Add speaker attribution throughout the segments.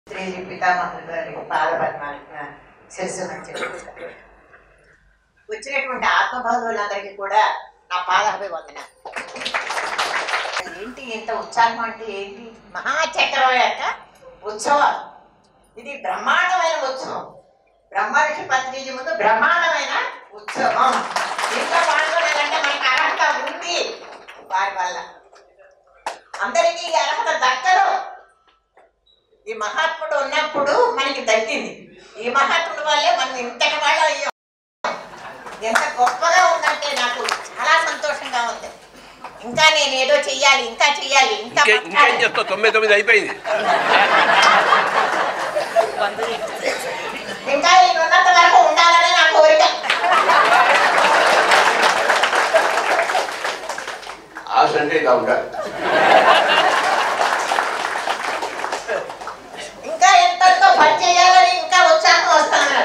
Speaker 1: శ్రీ పితామహుల గారి పాదపద్మాలకు నా శిరస్సు నుంచి వచ్చినటువంటి ఆత్మబంధువులందరికీ కూడా నా పాదాభివందన ఏంటి ఇంత ఉత్సాహం అంటే ఏంటి మహాచక్రం యొక్క ఉత్సవం ఇది బ్రహ్మాండమైన ఉత్సవం బ్రహ్మర్షి పత్రిజీ ముందు బ్రహ్మాండమైన ఉత్సవం ఇంట్లో పాల్గొనాలంటే మనకు అర్హత ఉంది వారి వల్ల అందరికీ ఈ అర్హత దక్కదు ఈ మహాత్ముడు ఉన్నప్పుడు మనకి దక్కింది ఈ మహాత్ముడు వల్లే మనం ఇంతటి వాళ్ళు అయ్యాం ఎంత గొప్పగా ఉందంటే నాకు చాలా సంతోషంగా ఉంది ఇంకా నేను ఏదో చెయ్యాలి ఇంకా చెయ్యాలి ఇంకా
Speaker 2: ఇంకే ఇంకేం
Speaker 1: మాట్లాడాలి.
Speaker 2: చేస్తావు తొమ్మిది తొమ్మిది అయిపోయింది
Speaker 1: ఇంకా నేను ఉన్నంత వరకు ఉండాలని నా కోరిక
Speaker 2: ఆశ అంటే ఇలా ఉండాలి
Speaker 1: ఇంకా ఎంతతో పని చేయాలని ఇంకా ఉత్సాహం వస్తాను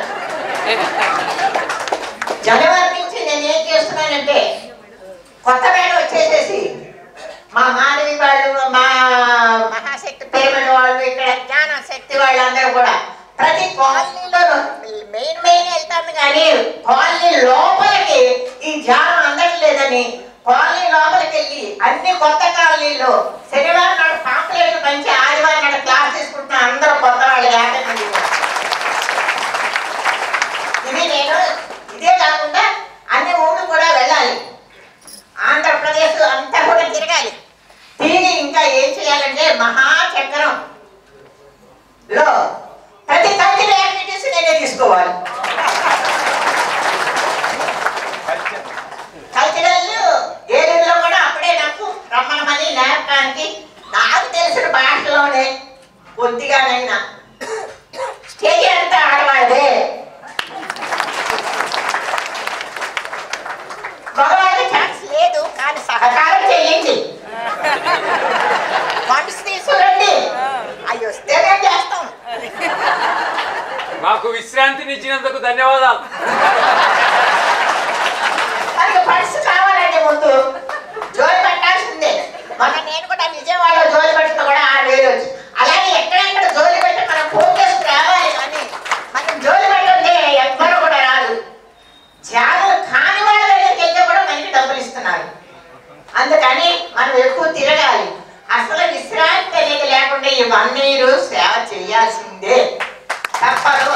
Speaker 1: జనవరి నుంచి నేను ఏం చేస్తున్నానంటే కొత్త మేడ వచ్చేసేసి మా మానవి వాళ్ళు మా మహాశక్తి పేమెంట్ వాళ్ళు ఇక్కడ జ్ఞాన శక్తి వాళ్ళందరూ కూడా ప్రతి కాలనీలో మెయిన్ మెయిన్ వెళ్తాను కానీ కాలనీ లోపలికి ఈ ధ్యానం అందట్లేదని కాలనీ లోపలికి వెళ్ళి అన్ని కొత్త కాలనీలో శనివారం నాడు పాంప్లెట్లు పంచి ఆదివారం నాడు క్లాస్ తీసుకుంటున్న అందరూ కొత్త వాళ్ళు యాభై మంది కూడా. ఇది నేను ఇదే కాకుండా అన్ని ఊళ్ళు కూడా వెళ్ళాలి ఆంధ్రప్రదేశ్ అంతా కూడా తిరగాలి తిరిగి ఇంకా ఏం చేయాలంటే మహాచక్రం లో ప్రతి కల్చరల్ యాక్టివిటీస్ నేనే తీసుకోవాలి కల్చరల్ ఏరియాలో కూడా అప్పుడే నాకు రమ్మనమని నేర్పడానికి నాకు తెలిసిన భాషలోనే కొద్దిగానైనా స్టేజ్ అంతా ఆడవాళ్ళదే మగవాళ్ళకి ఛాన్స్ లేదు కానీ సహకారం చేయండి ఫండ్స్ తీసుకురండి అవి వస్తే మేము చేస్తాం
Speaker 3: మాకు విశ్రాంతినిచ్చినందుకు ధన్యవాదాలు
Speaker 1: మనకి ఫండ్స్ కావాలండి ముందు జోలి పెట్టాల్సిందే మన నేను కూడా విజయవాడలో జోలి పెట్టిన కూడా ఆరు వేలు వచ్చి అలాగే ఎక్కడెక్కడ జోలి పెట్టి మనం ఫోన్ చేసి రావాలి కానీ మనం జోలి పెట్టండి ఎవ్వరు కూడా రాదు త్యాగం కాని వాళ్ళ దగ్గరికి వెళ్తే కూడా మనకి డబ్బులు ఇస్తున్నారు అందుకని మనం ఎక్కువ తిరగాలి అసలు విశ్రాంతి అనేది లేకుండా ఈ వన్ ఇయర్ సేవ చేయాల్సిందే తప్పదు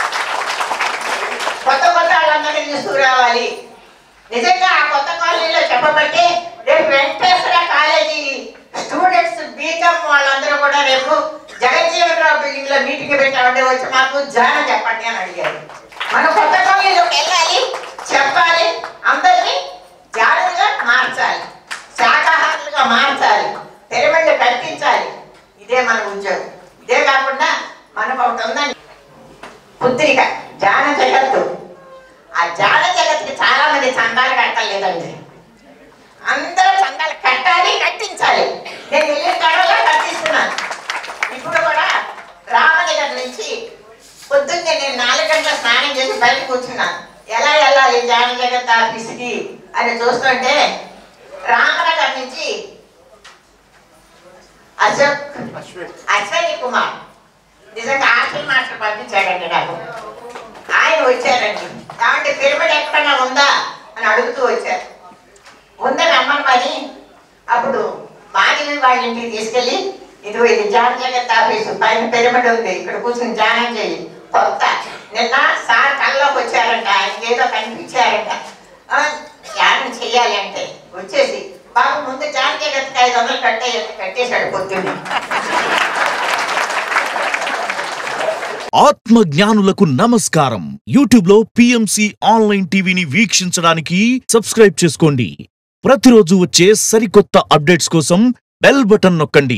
Speaker 1: కొత్త కొత్త వాళ్ళందరినీ తీసుకురావాలి నిజంగా ఆ కొత్త కాలేజీలో చెప్పబట్టి రేపు వెంకటేశ్వర కాలేజీ స్టూడెంట్స్ బీకామ్ వాళ్ళందరూ కూడా రేపు జగజ్జీవన్ రావు బిల్డింగ్ లో మీటింగ్ పెట్టామంటే వచ్చి మాకు జాన చెప్పండి అని అడిగారు మనం కొత్త కాలేజీలోకి వెళ్ళాలి చెప్పాలి అందరినీ జాగ్రత్తగా మార్చాలి శాకాహారులుగా మార్చాలి పిరమిడ్ కల్పించాలి ఇదే మన ఉద్యోగం ఇదే కాకుండా మనకు ఒకటి ఉందండి పుత్రిక జాన జగత్తు ఆ జాన జగత్తుకి చాలా మంది చందాలు కట్టలేదండి అందరూ చందాలు కట్టాలి కట్టించాలి నేను వెళ్ళిన కాడలో కట్టిస్తున్నాను ఇప్పుడు కూడా రామనగర్ నుంచి పొద్దున్నే నేను నాలుగు గంటల స్నానం చేసి బయట కూర్చున్నాను ఎలా వెళ్ళాలి జాన జగత్ ఆఫీస్కి అని చూస్తుంటే రామనగర్ నుంచి అశోక్ అశ్వని కుమార్ నిజంగా ఆర్టిల్ మాస్టర్ పంపించాడండి నాకు ఆయన వచ్చారండి కాబట్టి పిరమిడ్ ఎక్కడన్నా ఉందా అని అడుగుతూ వచ్చారు ఉందని రమ్మని అప్పుడు మాధవి వాళ్ళ ఇంటికి తీసుకెళ్ళి ఇదిగో ఇది జాన్ జగత్ ఆఫీసు పైన పిరమిడ్ ఉంది ఇక్కడ కూర్చొని ధ్యానం చేయి కొత్త నిన్న సార్ కల్లోకి వచ్చారంట ఆయనకి ఏదో కనిపించారంట ఆ, ధ్యానం చెయ్యాలి అంటే వచ్చేసి బాబు ముందు జాన్ జగత్కి ఐదు వందలు కట్టే కట్టేశాడు పొద్దున్నే
Speaker 4: ఆత్మ జ్ఞానులకు నమస్కారం యూట్యూబ్ లో పిఎంసి ఆన్లైన్ టీవీని వీక్షించడానికి సబ్స్క్రైబ్ చేసుకోండి ప్రతిరోజు వచ్చే సరికొత్త అప్డేట్స్ కోసం బెల్ బటన్ నొక్కండి